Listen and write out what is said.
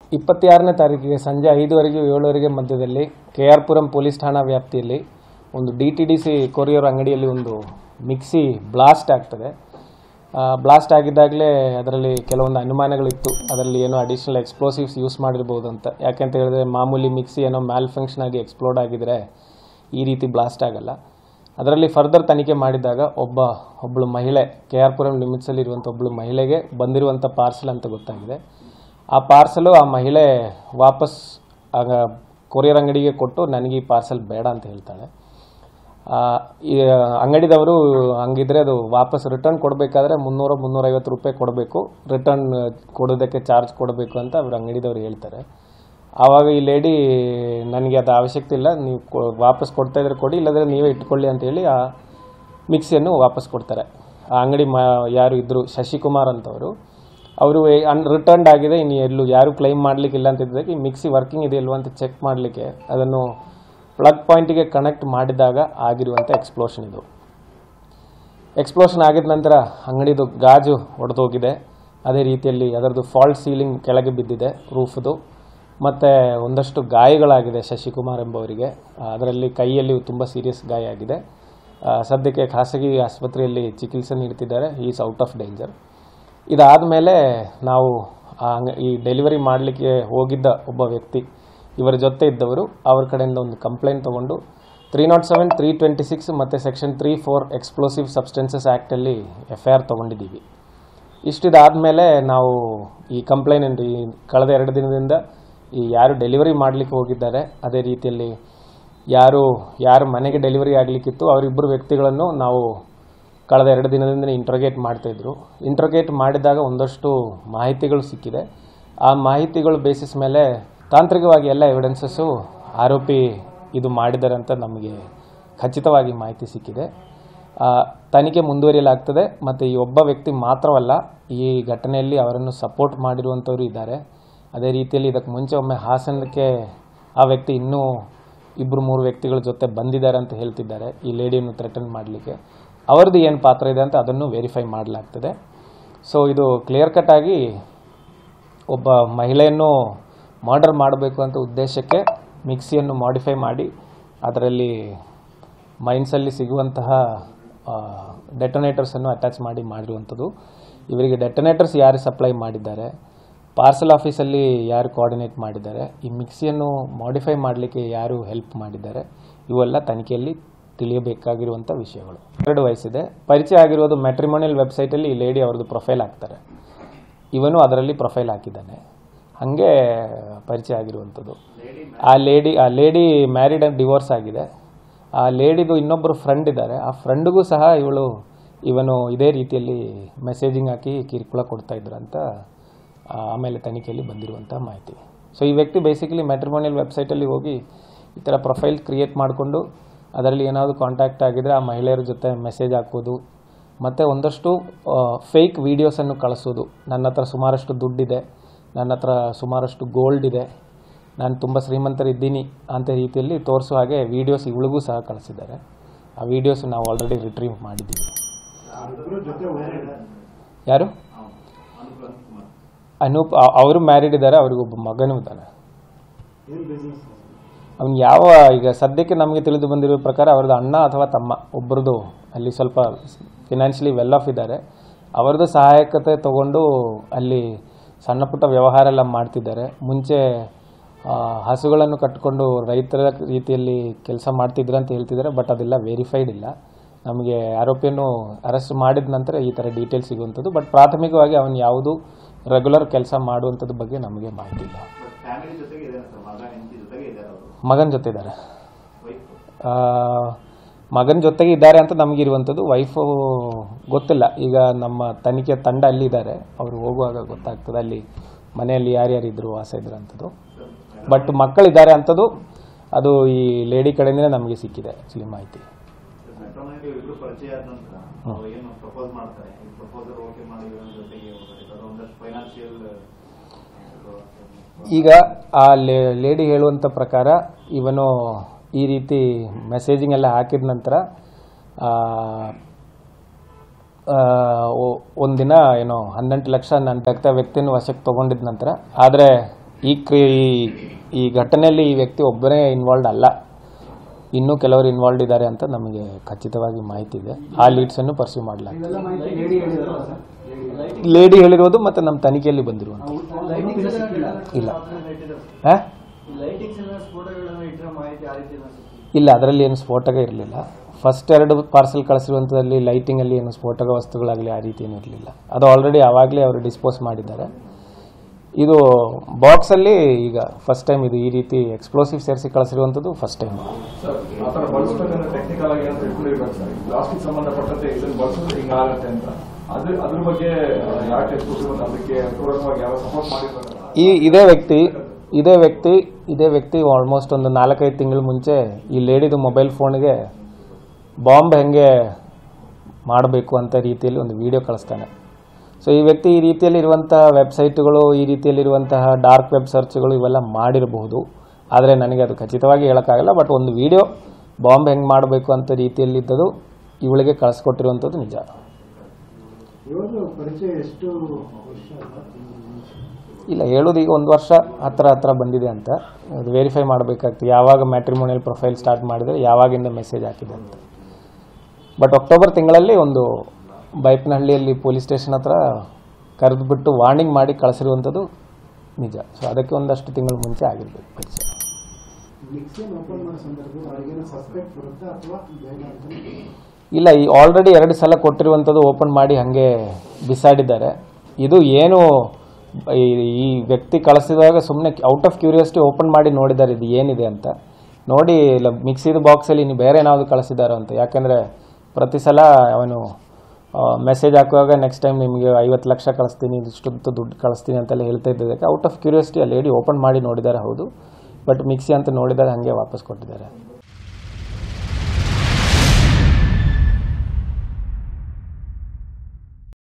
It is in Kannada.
ಇಪ್ಪತ್ತಾರನೇ ತಾರೀಕಿಗೆ ಸಂಜೆ ಐದುವರೆಗೆ ಏಳುವರೆಗೆ ಮಧ್ಯದಲ್ಲಿ ಕೆ ಆರ್ ಪುರಂ ಪೊಲೀಸ್ ಠಾಣಾ ವ್ಯಾಪ್ತಿಯಲ್ಲಿ ಒಂದು D T D C courier ಅಂಗಡಿಯಲ್ಲಿ ಒಂದು ಮಿಕ್ಸಿ ಬ್ಲಾಸ್ಟ್ ಆಗ್ತದೆ ಬ್ಲಾಸ್ಟ್ ಆಗಿದ್ದಾಗಲೇ ಅದರಲ್ಲಿ ಕೆಲವೊಂದು ಅನುಮಾನಗಳಿತ್ತು ಅದರಲ್ಲಿ ಏನೋ ಅಡಿಷ್ನಲ್ ಎಕ್ಸ್ಪ್ಲೋಸಿವ್ಸ್ ಯೂಸ್ ಮಾಡಿರ್ಬೋದು ಅಂತ ಯಾಕೆಂತ ಹೇಳಿದ್ರೆ ಮಾಮೂಲಿ ಮಿಕ್ಸಿ ಏನೋ ಮ್ಯಾಲ್ ಫಂಕ್ಷನ್ ಆಗಿ ಎಕ್ಸ್ಪ್ಲೋಡ್ ಆಗಿದ್ರೆ ಈ ರೀತಿ ಬ್ಲಾಸ್ಟ್ ಆಗಲ್ಲ ಅದರಲ್ಲಿ ಫರ್ದರ್ ತನಿಖೆ ಮಾಡಿದಾಗ ಒಬ್ಬ ಒಬ್ಬಳು ಮಹಿಳೆ ಕೆ ಆರ್ ಪುರಂ ಲಿಮಿಟ್ಸಲ್ಲಿ ಇರುವಂಥ ಒಬ್ಬಳು ಮಹಿಳೆಗೆ ಬಂದಿರುವಂಥ ಪಾರ್ಸಲ್ ಅಂತ ಗೊತ್ತಾಗಿದೆ ಆ ಪಾರ್ಸಲು ಆ ಮಹಿಳೆ ವಾಪಸ್ ಆಗ ಕೊರಿಯರ್ ಅಂಗಡಿಗೆ ಕೊಟ್ಟು ನನಗೆ ಈ ಪಾರ್ಸಲ್ ಬೇಡ ಅಂತ ಹೇಳ್ತಾಳೆ ಆ, ಈ ಅಂಗಡಿದವರು ಹಂಗಿದ್ರೆ ಅದು ವಾಪಸ್ ರಿಟರ್ನ್ ಕೊಡಬೇಕಾದ್ರೆ ಮುನ್ನೂರ ಮುನ್ನೂರೈವತ್ತು ರೂಪಾಯಿ ಕೊಡಬೇಕು ರಿಟರ್ನ್ ಕೊಡೋದಕ್ಕೆ ಚಾರ್ಜ್ ಕೊಡಬೇಕು ಅಂತ ಅವ್ರ ಅಂಗಡಿದವ್ರು ಹೇಳ್ತಾರೆ ಆವಾಗ ಈ ಲೇಡಿ ನನಗೆ ಅದು ಅವಶ್ಯಕತೆ ಇಲ್ಲ ನೀವು ಕೊ- ವಾಪಸ್ ಕೊಡ್ತಾ ಇದ್ರೆ ಕೊಡಿ ಇಲ್ಲಾಂದರೆ ನೀವೇ ಇಟ್ಕೊಳ್ಳಿ ಅಂತ ಹೇಳಿ ಆ ಮಿಕ್ಸಿಯನ್ನು ವಾಪಸ್ ಕೊಡ್ತಾರೆ ಆ ಅಂಗಡಿ ಮ ಯಾರು ಇದ್ದರು ಶಶಿಕುಮಾರ್ ಅಂತವರು ಅವರು ಅನ್ ರಿಟರ್ನ್ಡ್ ಆಗಿದೆ ಇನ್ನು ಎಲ್ಲೂ ಯಾರು ಕ್ಲೈಮ್ ಮಾಡಲಿಕ್ಕಿಲ್ಲ ಅಂತ ಇದ್ದಾಗ ಈ ಮಿಕ್ಸಿ ವರ್ಕಿಂಗ್ ಇದೆ ಇಲ್ವಾ ಅಂತ ಚೆಕ್ ಮಾಡಲಿಕ್ಕೆ ಅದನ್ನು ಪ್ಲಗ್ ಪಾಯಿಂಟಿಗೆ ಕನೆಕ್ಟ್ ಮಾಡಿದಾಗ ಆಗಿರುವಂಥ ಎಕ್ಸ್ಪ್ಲೋಷನ್ ಇದು ಎಕ್ಸ್ಪ್ಲೋಷನ್ ಆಗಿದ ನಂತರ ಅಂಗಡಿದು ಗಾಜು ಒಡೆದೋಗಿದೆ ಅದೇ ರೀತಿಯಲ್ಲಿ ಅದರದ್ದು ಫಾಲ್ಟ್ ಸೀಲಿಂಗ್ ಕೆಳಗೆ ಬಿದ್ದಿದೆ ರೂಫ್ದು ಮತ್ತು ಒಂದಷ್ಟು ಗಾಯಗಳಾಗಿದೆ ಶಶಿಕುಮಾರ್ ಎಂಬವರಿಗೆ ಆ, ಅದರಲ್ಲಿ ಕೈಯಲ್ಲಿ ತುಂಬ ಸೀರಿಯಸ್ ಗಾಯ ಆಗಿದೆ ಆ, ಸದ್ಯಕ್ಕೆ ಖಾಸಗಿ ಆಸ್ಪತ್ರೆಯಲ್ಲಿ ಚಿಕಿತ್ಸೆ ನೀಡ್ತಿದ್ದಾರೆ ಈಸ್ ಔಟ್ ಆಫ್ ಡೇಂಜರ್ ಇದಾದ ಮೇಲೆ ನಾವು ಆ ಅಂಗ- ಈ ಡೆಲಿವರಿ ಮಾಡಲಿಕ್ಕೆ ಹೋಗಿದ್ದ ಒಬ್ಬ ವ್ಯಕ್ತಿ ಇವರ ಜೊತೆ ಇದ್ದವರು ಅವ್ರ ಕಡೆಯಿಂದ ಒಂದು ಕಂಪ್ಲೇಂಟ್ ತೊಗೊಂಡು three nought seven three twenty six ಮತ್ತು section three four explosive substances ಆ್ಯಕ್ಟಲ್ಲಿ ಎಫ್ ಐ ಆರ್ ತೊಗೊಂಡಿದ್ದೀವಿ ಇಷ್ಟಿದಾದಮೇಲೆ ನಾವು ಈ ಕಂಪ್ಲೇಂಟ್ ಈ ಕಳೆದ ಎರಡು ದಿನದಿಂದ ಈ ಯಾರು ಡೆಲಿವರಿ ಮಾಡಲಿಕ್ಕೆ ಹೋಗಿದ್ದಾರೆ ಅದೇ ರೀತಿಯಲ್ಲಿ ಯಾರು ಯಾರು ಮನೆಗೆ ಡೆಲಿವರಿ ಆಗಲಿಕ್ಕಿತ್ತು ಅವರಿಬ್ಬರು ವ್ಯಕ್ತಿಗಳನ್ನು ನಾವು ಕಳೆದ ಎರಡು ದಿನದಿಂದ ಇಂಟ್ರೋಗೇಟ್ ಮಾಡ್ತಾಯಿದ್ರು ಇಂಟ್ರೋಗೇಟ್ ಮಾಡಿದಾಗ ಒಂದಷ್ಟು ಮಾಹಿತಿಗಳು ಸಿಕ್ಕಿದೆ ಆ ಮಾಹಿತಿಗಳು ಬೇಸಿಸ್ ಮೇಲೆ ತಾಂತ್ರಿಕವಾಗಿ ಎಲ್ಲ ಎವಿಡೆನ್ಸಸ್ಸು ಆರೋಪಿ ಇದು ಮಾಡಿದ್ದಾರೆ ಅಂತ ನಮಗೆ ಖಚಿತವಾಗಿ ಮಾಹಿತಿ ಸಿಕ್ಕಿದೆ ಆ, ತನಿಖೆ ಮುಂದುವರಿಯಲಾಗ್ತದೆ ಮತ್ತು ಈ ಒಬ್ಬ ವ್ಯಕ್ತಿ ಮಾತ್ರವಲ್ಲ ಈ ಘಟನೆಯಲ್ಲಿ ಅವರನ್ನು ಸಪೋರ್ಟ್ ಮಾಡಿರುವಂಥವರು ಇದ್ದಾರೆ ಅದೇ ರೀತಿಯಲ್ಲಿ ಇದಕ್ಕೆ ಮುಂಚೆ ಒಮ್ಮೆ ಹಾಸನಕ್ಕೆ ಆ ವ್ಯಕ್ತಿ ಇನ್ನೂ ಇಬ್ಬರು ಮೂರು ವ್ಯಕ್ತಿಗಳ ಜೊತೆ ಬಂದಿದ್ದಾರೆ ಅಂತ ಹೇಳ್ತಿದ್ದಾರೆ ಈ ಲೇಡಿಯನ್ನು ಥ್ರೆಟನ್ ಮಾಡಲಿಕ್ಕೆ ಅವರದ್ದು ಏನು ಪಾತ್ರ ಇದೆ ಅಂತ ಅದನ್ನು ವೆರಿಫೈ ಮಾಡಲಾಗ್ತದೆ ಸೊ ಇದು ಕ್ಲಿಯರ್ ಕಟ್ ಆಗಿ ಒಬ್ಬ ಮಹಿಳೆಯನ್ನು ಮರ್ಡರ್ ಮಾಡಬೇಕು ಅಂತ ಉದ್ದೇಶಕ್ಕೆ ಮಿಕ್ಸಿಯನ್ನು ಮಾಡಿಫೈ ಮಾಡಿ ಅದರಲ್ಲಿ ಮೈನ್ಸಲ್ಲಿ ಸಿಗುವಂತಹ ಡೆಟೊನೇಟರ್ಸನ್ನು ಅಟ್ಯಾಚ್ ಮಾಡಿ ಮಾಡಿರುವಂಥದ್ದು ಇವರಿಗೆ ಡೆಟೊನೇಟರ್ಸ್ ಯಾರು ಸಪ್ಲೈ ಮಾಡಿದ್ದಾರೆ ಪಾರ್ಸಲ್ ಆಫೀಸಲ್ಲಿ ಯಾರು ಕೋಆರ್ಡಿನೇಟ್ ಮಾಡಿದ್ದಾರೆ ಈ ಮಿಕ್ಸಿಯನ್ನು ಮಾಡಿಫೈ ಮಾಡಲಿಕ್ಕೆ ಯಾರು ಹೆಲ್ಪ್ ಮಾಡಿದ್ದಾರೆ ಇವೆಲ್ಲ ತನಿಖೆಯಲ್ಲಿ ತಿಳಿಯಬೇಕಾಗಿರುವಂಥ ವಿಷಯಗಳು ಎರಡು ವಯಸ್ಸಿದೆ ಪರಿಚಯ ಆಗಿರೋದು ಮ್ಯಾಟ್ರಿಮೋನಿಯಲ್ ವೆಬ್ಸೈಟಲ್ಲಿ ಈ ಲೇಡಿ ಅವ್ರದ್ದು ಪ್ರೊಫೈಲ್ ಹಾಕ್ತಾರೆ ಇವನು ಅದರಲ್ಲಿ ಪ್ರೊಫೈಲ್ ಹಾಕಿದ್ದಾನೆ ಹಾಗೆ ಪರಿಚಯ ಆಗಿರುವಂಥದ್ದು ಆ ಲೇಡಿ ಆ ಲೇಡಿ ಮ್ಯಾರಿಡ್ ಆ್ಯಂಡ್ ಡಿವೋರ್ಸ್ ಆಗಿದೆ ಆ ಲೇಡಿದು ಇನ್ನೊಬ್ಬರು ಫ್ರೆಂಡ್ ಇದ್ದಾರೆ ಆ ಫ್ರೆಂಡ್ಗೂ ಸಹ ಇವಳು ಇವನು ಇದೇ ರೀತಿಯಲ್ಲಿ ಮೆಸೇಜಿಂಗ್ ಹಾಕಿ ಕಿರುಕುಳ ಕೊಡ್ತಾ ಇದ್ರು ಅಂತ ಆ, ಆಮೇಲೆ ತನಿಖೆಯಲ್ಲಿ ಬಂದಿರುವಂಥ ಮಾಹಿತಿ ಸೊ ಈ ವ್ಯಕ್ತಿ ಬೇಸಿಕಲಿ ಮ್ಯಾಟ್ರಿಮೋನಿಯಲ್ ವೆಬ್ಸೈಟಲ್ಲಿ ಹೋಗಿ ಈ ಥರ ಪ್ರೊಫೈಲ್ ಕ್ರಿಯೇಟ್ ಮಾಡಿಕೊಂಡು ಅದರಲ್ಲಿ ಏನಾದರೂ ಕಾಂಟ್ಯಾಕ್ಟ್ ಆಗಿದ್ರೆ ಆ ಮಹಿಳೆಯರ ಜೊತೆ ಮೆಸೇಜ್ ಹಾಕೋದು ಮತ್ತು ಒಂದಷ್ಟು ಫೇಕ್ ವೀಡಿಯೋಸನ್ನು ಕಳಿಸೋದು ನನ್ನ ಹತ್ರ ಸುಮಾರಷ್ಟು ದುಡ್ಡಿದೆ ನನ್ನ ಹತ್ರ ಸುಮಾರಷ್ಟು ಗೋಲ್ಡ್ ಇದೆ ನಾನು ತುಂಬ ಶ್ರೀಮಂತರಿದ್ದೀನಿ ಅಂತ ರೀತಿಯಲ್ಲಿ ತೋರಿಸೋ ಹಾಗೆ ವೀಡಿಯೋಸ್ ಇವಳಿಗೂ ಸಹ ಕಳಿಸಿದ್ದಾರೆ ಆ ವೀಡಿಯೋಸ್ ನಾವು ಆಲ್ರೆಡಿ ರಿಟ್ರೀವ್ ಮಾಡಿದ್ದೀವಿ ಯಾರು ಅನೂಪ್ ಅ- ಅವರು ಮ್ಯಾರಿಡ್ ಇದ್ದಾರೆ ಅವ್ರಿಗೊಬ್ಬ ಮಗನೂ ಇದ್ದಾನೆ ಅವ್ನು ಯಾವ ಈಗ ಸದ್ಯಕ್ಕೆ ನಮಗೆ ತಿಳಿದು ಬಂದಿರೋ ಪ್ರಕಾರ ಅವ್ರದ್ದು ಅಣ್ಣ ಅಥವಾ ತಮ್ಮ ಒಬ್ಬರದು ಅಲ್ಲಿ ಸ್ವಲ್ಪ ಫಿನಾನ್ಷಿಯಲಿ ವೆಲ್ ಆಫ್ ಇದ್ದಾರೆ ಅವರದ್ದು ಸಹಾಯಕತೆ ತಗೊಂಡು ಅಲ್ಲಿ ಸಣ್ಣ ಪುಟ್ಟ ವ್ಯವಹಾರ ಎಲ್ಲ ಮಾಡ್ತಿದ್ದಾರೆ ಮುಂಚೆ ಆ, ಹಸುಗಳನ್ನು ಕಟ್ಟಿಕೊಂಡು ರೈತರ ರೀತಿಯಲ್ಲಿ ಕೆಲಸ ಮಾಡ್ತಿದ್ರು ಅಂತ ಹೇಳ್ತಿದ್ದಾರೆ ಬಟ್ ಅದೆಲ್ಲ ವೆರಿಫೈಡ್ ಇಲ್ಲ ನಮಗೆ ಆರೋಪಿಯನ್ನು ಅರೆಸ್ಟ್ ಮಾಡಿದ ನಂತರ ಈ ಥರ ಡೀಟೇಲ್ಸ್ ಸಿಗುವಂಥದ್ದು ಬಟ್ ಪ್ರಾಥಮಿಕವಾಗಿ ಅವನು ಯಾವುದು ರೆಗ್ಯುಲರ್ ಕೆಲಸ ಮಾಡುವಂಥದ್ದು ಬಗ್ಗೆ ನಮಗೆ ಮಾಹಿತಿ ಇಲ್ಲ ಫ್ಯಾಮಿಲಿ ಜೊತೆಗೆ ಇದೆ ಸರ್ ಮಗ ಹೆಂಡತಿ ಜೊತೆಗೆ ಇದ್ದಾರೆ ಅವರು ಮಗನ ಜೊತೆ ಇದ್ದಾರೆ ವೈಫ್ ಮಗನ ಜೊತೆಗೆ ಇದ್ದಾರೆ ಅಂತ ನಮಗಿರುವಂಥದ್ದು ವೈಫು ಗೊತ್ತಿಲ್ಲ ಈಗ ನಮ್ಮ ತನಿಖೆ ತಂಡ ಅಲ್ಲಿ ಇದ್ದಾರೆ ಅವರು ಹೋಗುವಾಗ ಗೊತ್ತಾಗ್ತದೆ ಅಲ್ಲಿ ಮನೆಯಲ್ಲಿ ಯಾರ್ಯಾರು ಇದ್ರು ವಾಸ ಇದ್ರು ಅಂಥದ್ದು ಬಟ್ ಮಕ್ಕಳಿದ್ದಾರೆ ಅಂಥದ್ದು ಅದು ಈ ಲೇಡಿ ಕಡೆಯಿಂದಲೇ ನಮಗೆ ಸಿಕ್ಕಿದೆ ಆ್ಯಕ್ಚುಲಿ ಮಾಹಿತಿ ಮೆಟ್ರೋನಲ್ಲಿ ಇಬ್ರು ಪರಿಚಯ ಆದ ನಂತರ ಅವ್ರು ಏನು ಪ್ರಪೋಸ್ ಮಾಡ್ತಾರೆ ಈ ಪ್ರಪೋಸಲ್ ಓಕೆ ಮಾಡಿ ಇವ್ರ ಜೊತೆಗೆ ಹೋಗೋದು. ಅದು ಒಂದಷ್ಟು ಫೈನಾನ್ಷಿಯಲ್ ಈಗ ಆ ಲೇಡಿ ಹೇಳುವಂಥ ಪ್ರಕಾರ ಇವನು ಈ ರೀತಿ ಮೆಸೇಜಿಂಗ್ ಎಲ್ಲ ಹಾಕಿದ ನಂತರ ಆ, ಆ, ಒ- ಒಂದಿನ ಏನೋ ಹನ್ನೆಂಟು ಲಕ್ಷ ನನ್ನ ತಕ್ಕ ವ್ಯಕ್ತಿನ ವಶಕ್ಕೆ ತೊಗೊಂಡಿದ ನಂತರ ಆದರೆ ಈ ಕ್ರಿ ಈ- ಈ ಘಟನೆಯಲ್ಲಿ ಈ ವ್ಯಕ್ತಿ ಒಬ್ಬರೇ ಇನ್ವಾಲ್ವ್ ಅಲ್ಲ ಇನ್ನೂ ಕೆಲವರು ಇನ್ವಾಲ್ವ್ ಇದ್ದಾರೆ ಅಂತ ನಮಗೆ ಖಚಿತವಾಗಿ ಮಾಹಿತಿ ಇದೆ ಆ ಲೀಡ್ಸನ್ನು ಪರ್ಸ್ಯೂ ಮಾಡಲಾಗಿದೆ ಇದೆಲ್ಲ ಮಾಹಿತಿ ಲೇಡಿ ಹೇಳಿದಾರಲ್ಲ ಸರ್ ಲೇಡಿ ಲೇಡಿ ಹೇಳಿರೋದು ಮತ್ತು ನಮ್ಮ ತನಿಖೆಯಲ್ಲಿ ಬಂದಿರುವಂಥ ಲೈಟಿಂಗ್ಸ್ ಎಲ್ಲ ಸಿಕ್ಕಿಲ್ಲ ಇಲ್ಲ ಹಾಂ ಲೈಟಿಂಗ್ಸ್ ಎಲ್ಲ ಸ್ಫೋಟಗಳನ್ನು ಇಟ್ಟರೆ ಮಾಹಿತಿ ಆ ರೀತಿ ಎಲ್ಲ ಸಿಕ್ಕಿಲ್ಲ ಇಲ್ಲ ಅದರಲ್ಲಿ ಏನು ಸ್ಫೋಟಕ ಇರಲಿಲ್ಲ ಫಸ್ಟ್ ಎರಡು ಪಾರ್ಸೆಲ್ ಕಳಿಸಿರುವಂಥದ್ದಲ್ಲಿ ಲೈಟಿಂಗಲ್ಲಿ ಏನು ಸ್ಫೋಟಕ ವಸ್ತುಗಳಾಗಲಿ ಆ ರೀತಿ ಏನು ಇರಲಿಲ್ಲ ಅದು ಆಲ್ರೆಡಿ ಆವಾಗಲೇ ಅವರು ಡಿಸ್ಪೋಸ್ ಮಾಡಿದ್ದಾರೆ ಇದು ಬಾಕ್ಸಲ್ಲಿ ಈಗ ಫಸ್ಟ್ ಟೈಮ್ ಇದು ಈ ರೀತಿ ಎಕ್ಸ್ಪ್ಲೋಸಿವ್ ಸೇರಿಸಿ ಕಳಿಸಿರುವಂಥದ್ದು ಫಸ್ಟ್ ಟೈಮ್ ಸರ್ ಆ ಥರ ಬಳಸ್ಬೇಕಂದ್ರೆ ಟೆಕ್ನಿಕಲ್ ಆಗಿ ಅಂತ ಇಟ್ಕೊಂಡಿರ್ಬೇಕು ಸರ್ ಪ್ಲಾಸ್ಟಿಕ್ ಸಂಬಂಧಪಟ್ಟಂತೆ ಇದನ್ನ ಬಳಸಿದ್ರೆ ಹಿಂಗಾಗತ್ತೆ ಅಂತ ಅದ್ರ ಅದ್ರ ಬಗ್ಗೆ ಯಾರು ಟೆಸ್ಟ್ ಕೊಟ್ಟಿರೋ ಅದಕ್ಕೆ ಪೂರಕವಾಗಿ ಯಾವ ಸಪೋರ್ಟ್ ಮಾಡಿರ್ತಾರೆ ಈ ಇದೇ ವ್ಯಕ್ತಿ ಇದೇ ವ್ಯಕ್ತಿ ಇದೇ ವ್ಯಕ್ತಿ ಆಲ್ಮೋಸ್ಟ್ ಒಂದು ನಾಲ್ಕೈದು ತಿಂಗಳ ಮುಂಚೆ ಈ ಲೇಡಿದು ಮೊಬೈಲ್ ಫೋನ್ಗೆ ಬಾಂಬ್ ಹೆಂಗೆ ಮಾಡಬೇಕು ಅಂತ ರೀತಿಯಲ್ಲಿ ಒಂದು ವಿಡಿಯೋ ಕಳಿಸ್ತಾನೆ ಸೊ ಈ ವ್ಯಕ್ತಿ ಈ ರೀತಿಯಲ್ಲಿ ಇರುವಂತಹ ವೆಬ್ಸೈಟ್ಗಳು ಈ ರೀತಿಯಲ್ಲಿರುವಂತಹ ಡಾರ್ಕ್ ವೆಬ್ ಸರ್ಚ್ಗಳು ಇವೆಲ್ಲ ಮಾಡಿರಬಹುದು ಆದರೆ ನನಗೆ ಅದು ಖಚಿತವಾಗಿ ಹೇಳೋಕ್ಕಾಗಲ್ಲ ಬಟ್ ಒಂದು ವಿಡಿಯೋ ಬಾಂಬ್ ಹೆಂಗೆ ಮಾಡಬೇಕು ಅಂತ ರೀತಿಯಲ್ಲಿದ್ದದು ಇವಳಿಗೆ ಕಳಿಸ್ಕೊಟ್ಟಿರುವಂಥದ್ದು ನಿಜ ಇವರು ಪರಿಚಯ ಎಷ್ಟು ವರ್ಷ ಇಲ್ಲ ಹೇಳೋದು ಈಗ ಒಂದು ವರ್ಷ ಹತ್ರ ಹತ್ರ ಬಂದಿದೆ ಅಂತ ಅದು ವೆರಿಫೈ ಮಾಡಬೇಕಾಗ್ತದೆ ಯಾವಾಗ ಮ್ಯಾಟ್ರಿಮೋನಿಯಲ್ ಪ್ರೊಫೈಲ್ ಸ್ಟಾರ್ಟ್ ಮಾಡಿದರೆ ಯಾವಾಗಿಂದ ಮೆಸೇಜ್ ಹಾಕಿದೆ ಅಂತ ಬಟ್ ಅಕ್ಟೋಬರ್ ತಿಂಗಳಲ್ಲಿ ಒಂದು ಬೈಪ್ನಹಳ್ಳಿಯಲ್ಲಿ ಪೊಲೀಸ್ ಸ್ಟೇಷನ್ ಹತ್ರ ಕರೆದುಬಿಟ್ಟು ವಾರ್ನಿಂಗ್ ಮಾಡಿ ಕಳಿಸಿರುವಂಥದ್ದು ನಿಜ ಸೊ ಅದಕ್ಕೆ ಒಂದಷ್ಟು ತಿಂಗಳ ಮುಂಚೆ ಆಗಿರ್ಬೇಕು ಪರಿಚಯ ಮಿಕ್ಸಿಯನ್ನು ಓಪನ್ ಮಾಡೋ ಸಂದರ್ಭದಲ್ಲಿ ಅವರಿಗೇನು ಸಸ್ಪೆಕ್ಟ್ ಬರುತ್ತಾ ಅಥವಾ ಬೇಡ ಅಂತ ಇಲ್ಲ ಈ ಆಲ್ರೆಡಿ ಎರಡು ಸಲ ಕೊಟ್ಟಿರುವಂಥದ್ದು ಓಪನ್ ಮಾಡಿ ಹಾಗೆ ಬಿಸಾಡಿದ್ದಾರೆ ಇದು ಏನು ಈ- ಈ ವ್ಯಕ್ತಿ ಕಳಿಸಿದಾಗ ಸುಮ್ಮನೆ ಔಟ್ ಆಫ್ ಕ್ಯೂರಿಯಾಸಿಟಿ ಓಪನ್ ಮಾಡಿ ನೋಡಿದ್ದಾರೆ ಇದು ಏನಿದೆ ಅಂತ ನೋಡಿ ಇಲ್ಲ ಮಿಕ್ಸಿದ ಬಾಕ್ಸಲ್ಲಿ ಇನ್ನು ಬೇರೆ ಏನಾದ್ರು ಕಳಿಸಿದಾರೋ ಅಂತ ಯಾಕಂದರೆ ಪ್ರತಿ ಸಲ ಅವನು ಮೆಸೇಜ್ ಹಾಕುವಾಗ ನೆಕ್ಸ್ಟ್ ಟೈಮ್ ನಿಮಗೆ ಐವತ್ತು ಲಕ್ಷ ಕಳಿಸ್ತೀನಿ ಇಷ್ಟೊತ್ತು ದುಡ್ಡು ಕಳಿಸ್ತೀನಿ ಅಂತೆಲ್ಲ ಹೇಳ್ತಾ ಇದ್ದದಕ್ಕೆ ಔಟ್ ಆಫ್ ಕ್ಯೂರಿಯಾಸಿಟಿ ಆ ಲೇಡಿ ಓಪನ್ ಮಾಡಿ ನೋಡಿದ್ದಾರೆ ಹೌದು ಬಟ್ ಮಿಕ್ಸಿ ಅಂತ ನೋಡಿದಾಗ ಹಾಗೆ ವಾಪಸ್ ಕೊಟ್ಟಿದ್ದಾರೆ